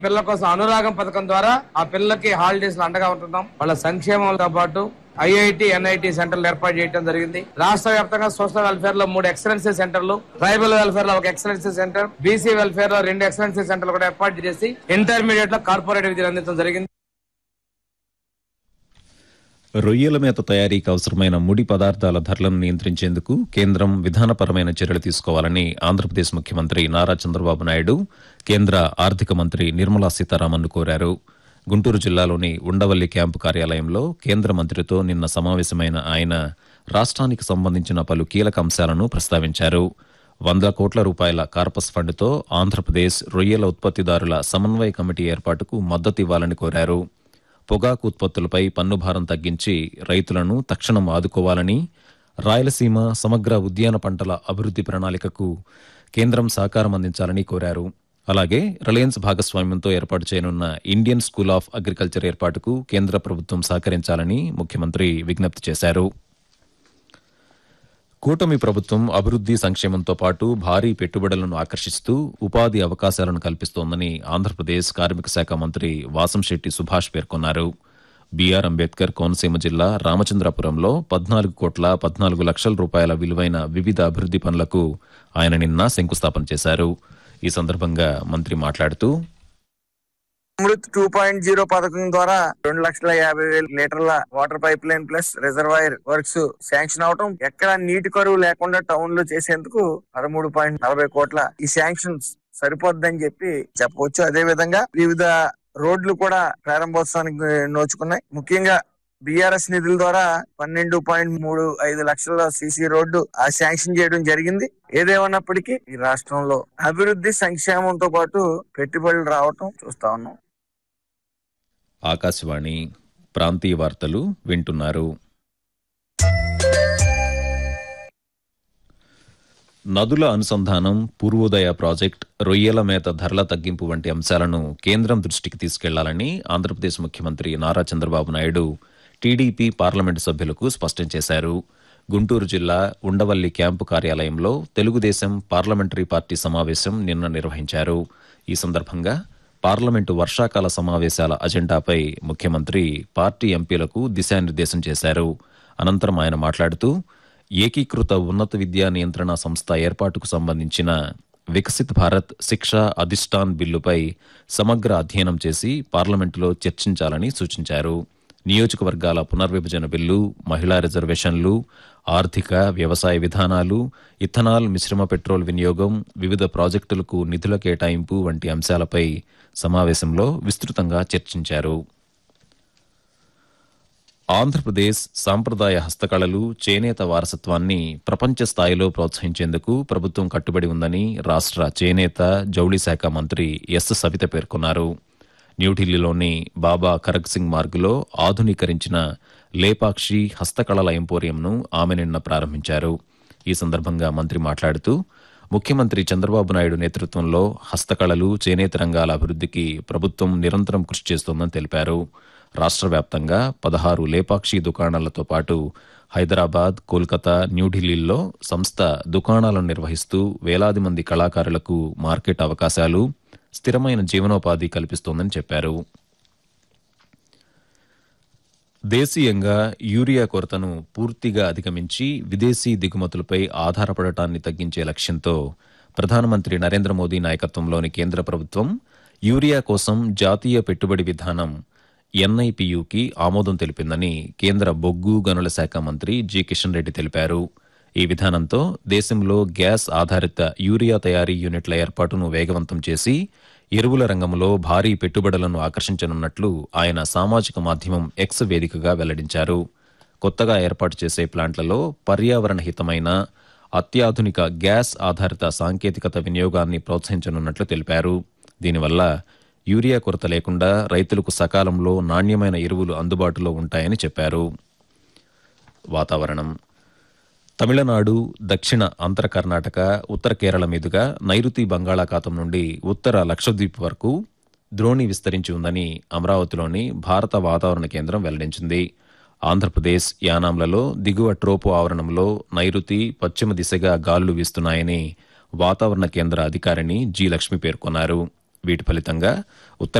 పిల్లల కోసం అనురాగం పథకం ద్వారా ఆ పిల్లలకి హాలిడేస్ లో అండగా ఉంటున్నాం వాళ్ళ సంక్షేమంతో పాటు ఐఐటి ఎన్ఐటి సెంటర్లు ఏర్పాటు చేయడం జరిగింది రాష్ట్ర వ్యాప్తంగా సోషల్ వెల్ఫేర్ లో మూడు ఎక్సలెన్సీ సెంటర్లు ట్రైబల్ వెల్ఫేర్ లో ఒక ఎక్సలెన్సీ సెంటర్ బీసీ వెల్ఫేర్ లో రెండు ఎక్సలెన్సీ సెంటర్లు కూడా ఏర్పాటు చేసి ఇంటర్మీడియట్ లో కార్పొరేట్ విద్యను అందించడం జరిగింది రొయ్యల మేత తయారీకి అవసరమైన ముడి పదార్థాల ధరలను నియంత్రించేందుకు కేంద్రం విధానపరమైన చర్యలు తీసుకోవాలని ఆంధ్రప్రదేశ్ ముఖ్యమంత్రి నారా చంద్రబాబు నాయుడు కేంద్ర ఆర్థిక మంత్రి నిర్మలా సీతారామన్ కోరారు గుంటూరు జిల్లాలోని ఉండవల్లి క్యాంపు కార్యాలయంలో కేంద్ర మంత్రితో నిన్న సమావేశమైన ఆయన రాష్ట్రానికి సంబంధించిన పలు కీలక అంశాలను ప్రస్తావించారు వంద కోట్ల రూపాయల కార్పస్ ఫండ్తో ఆంధ్రప్రదేశ్ రొయ్యల ఉత్పత్తిదారుల సమన్వయ కమిటీ ఏర్పాటుకు మద్దతు ఇవ్వాలని కోరారు పొగాకు ఉత్పత్తులపై పన్ను భారం తగ్గించి రైతులను తక్షణం ఆదుకోవాలని రాయలసీమ సమగ్ర ఉద్యాన పంటల అభివృద్ధి ప్రణాళికకు కేంద్రం సహకారం అందించాలని కోరారు అలాగే రిలయన్స్ భాగస్వామ్యంతో ఏర్పాటు చేయనున్న ఇండియన్ స్కూల్ ఆఫ్ అగ్రికల్చర్ ఏర్పాటుకు కేంద్ర ప్రభుత్వం సహకరించాలని ముఖ్యమంత్రి విజ్ఞప్తి చేశారు కూటమి ప్రభుత్వం అభివృద్ధి సంక్షేమంతో పాటు భారీ పెట్టుబడులను ఆకర్షిస్తూ ఉపాధి అవకాశాలను కల్పిస్తోందని ఆంధ్రప్రదేశ్ కార్మిక శాఖ మంత్రి వాసంశెట్టి సుభాష్ పేర్కొన్నారు బీఆర్ అంబేద్కర్ కోనసీమ జిల్లా రామచంద్రపురంలో పద్నాలుగు కోట్ల పద్నాలుగు లక్షల రూపాయల విలువైన వివిధ అభివృద్ధి పనులకు ఆయన నిన్న శంకుస్థాపన చేశారు ఈ సందర్భంగా మంత్రి మాట్లాడుతూ అమృత్ టూ పాయింట్ జీరో పథకం ద్వారా రెండు లక్షల యాభై వేల లీటర్ల water pipeline plus reservoir works sanction అవటం ఎక్కడ నీటి కరువు లేకుండా టౌన్ లో చేసేందుకు పదమూడు పాయింట్ నలభై కోట్ల ఈ శాంక్షన్స్ సరిపోద్దని చెప్పి చెప్పవచ్చు అదే విధంగా వివిధ రోడ్లు కూడా ప్రారంభోత్సవానికి నోచుకున్నాయి ముఖ్యంగా బీఆర్ఎస్ నిధుల ద్వారా పన్నెండు పాయింట్ మూడు ఐదు లక్షల సీసీ రోడ్డు ఆ శాంక్షన్ చేయడం జరిగింది ఏదేమన్నప్పటికీ ఈ రాష్ట్రంలో అభివృద్ధి సంక్షేమంతో పాటు పెట్టుబడులు రావటం చూస్తా ఉన్నాం ఆకాశవాణి ప్రాంతీయ వార్తలు వింటున్నారు నదుల అనుసంధానం పూర్వోదయ ప్రాజెక్ట్ రొయ్యల మేత ధరల తగ్గింపు వంటి అంశాలను కేంద్రం దృష్టికి తీసుకెళ్లాలని ఆంధ్రప్రదేశ్ ముఖ్యమంత్రి నారా చంద్రబాబు నాయుడు టీడీపీ పార్లమెంటు సభ్యులకు స్పష్టం చేశారు గుంటూరు జిల్లా ఉండవల్లి క్యాంపు కార్యాలయంలో తెలుగుదేశం పార్లమెంటరీ పార్టీ సమావేశం నిన్న నిర్వహించారు ఈ సందర్భంగా పార్లమెంటు వర్షాకాల సమావేశాల అజెండాపై ముఖ్యమంత్రి పార్టీ ఎంపీలకు దిశానిర్దేశం చేశారు అనంతరం ఆయన మాట్లాడుతూ ఏకీకృత ఉన్నత విద్యా నియంత్రణ సంస్థ ఏర్పాటుకు సంబంధించిన వికసిత్ భారత్ శిక్షా అధిష్టాన్ బిల్లుపై సమగ్ర అధ్యయనం చేసి పార్లమెంటులో చర్చించాలని సూచించారు నియోజకవర్గాల పునర్విభజన బిల్లు మహిళా రిజర్వేషన్లు ఆర్థిక వ్యవసాయ విధానాలు ఇథనాల్ మిశ్రమ పెట్రోల్ వినియోగం వివిధ ప్రాజెక్టులకు నిధుల కేటాయింపు వంటి అంశాలపై సమావేశంలో విస్తృతంగా చర్చించారు ఆంధ్రప్రదేశ్ సాంప్రదాయ హస్తకళలు చేనేత వారసత్వాన్ని ప్రపంచ స్థాయిలో ప్రోత్సహించేందుకు ప్రభుత్వం కట్టుబడి ఉందని రాష్ట్ర చేనేత జౌళి శాఖ మంత్రి ఎస్ సవిత పేర్కొన్నారు న్యూఢిల్లీలోని బాబా ఖరగ్ సింగ్ మార్గులో ఆధునీకరించిన లేపాక్షి హస్తకళల ఎంపోరియంను ఆమె నిన్న ప్రారంభించారు ఈ సందర్భంగా మంత్రి మాట్లాడుతూ ముఖ్యమంత్రి చంద్రబాబు నాయుడు నేతృత్వంలో హస్తకళలు చేనేత రంగాల అభివృద్ధికి ప్రభుత్వం నిరంతరం కృషి చేస్తోందని తెలిపారు రాష్ట్ర వ్యాప్తంగా పదహారు లేపాక్షి దుకాణాలతో పాటు హైదరాబాద్ కోల్కతా న్యూఢిల్లీల్లో సంస్థ దుకాణాలను నిర్వహిస్తూ వేలాది మంది కళాకారులకు మార్కెట్ అవకాశాలు స్థిరమైన జీవనోపాధి కల్పిస్తోందని చెప్పారు దేశీయంగా యూరియా కొరతను పూర్తిగా అధిగమించి విదేశీ దిగుమతులపై ఆధారపడటాన్ని తగ్గించే లక్ష్యంతో ప్రధానమంత్రి నరేంద్ర మోదీ నాయకత్వంలోని కేంద్ర ప్రభుత్వం యూరియా కోసం జాతీయ పెట్టుబడి విధానం ఎన్ఐపియుకి ఆమోదం తెలిపిందని కేంద్ర బొగ్గు గనుల శాఖ మంత్రి జి కిషన్ రెడ్డి తెలిపారు ఈ విధానంతో దేశంలో గ్యాస్ ఆధారిత యూరియా తయారీ యూనిట్ల ఏర్పాటును వేగవంతం చేసి ఎరువుల రంగంలో భారీ పెట్టుబడులను ఆకర్షించనున్నట్లు ఆయన సామాజిక మాధ్యమం ఎక్స్ వేదికగా వెల్లడించారు కొత్తగా ఏర్పాటు చేసే ప్లాంట్లలో పర్యావరణ హితమైన అత్యాధునిక గ్యాస్ ఆధారిత సాంకేతికత వినియోగాన్ని ప్రోత్సహించనున్నట్లు తెలిపారు దీనివల్ల యూరియా కొరత లేకుండా రైతులకు సకాలంలో నాణ్యమైన ఎరువులు అందుబాటులో ఉంటాయని చెప్పారు వాతావరణం తమిళనాడు దక్షిణ అంతర కర్ణాటక ఉత్తర కేరళ మీదుగా నైరుతి బంగాళాఖాతం నుండి ఉత్తర లక్షద్వీప్ వరకు ద్రోణి విస్తరించి ఉందని అమరావతిలోని భారత వాతావరణ కేంద్రం వెల్లడించింది ఆంధ్రప్రదేశ్ యానాంలలో దిగువ ట్రోపు ఆవరణంలో నైరుతి పశ్చిమ దిశగా గాలులు వీస్తున్నాయని వాతావరణ కేంద్ర అధికారిని జి లక్ష్మి పేర్కొన్నారు వీటి ఫలితంగా ఉత్తర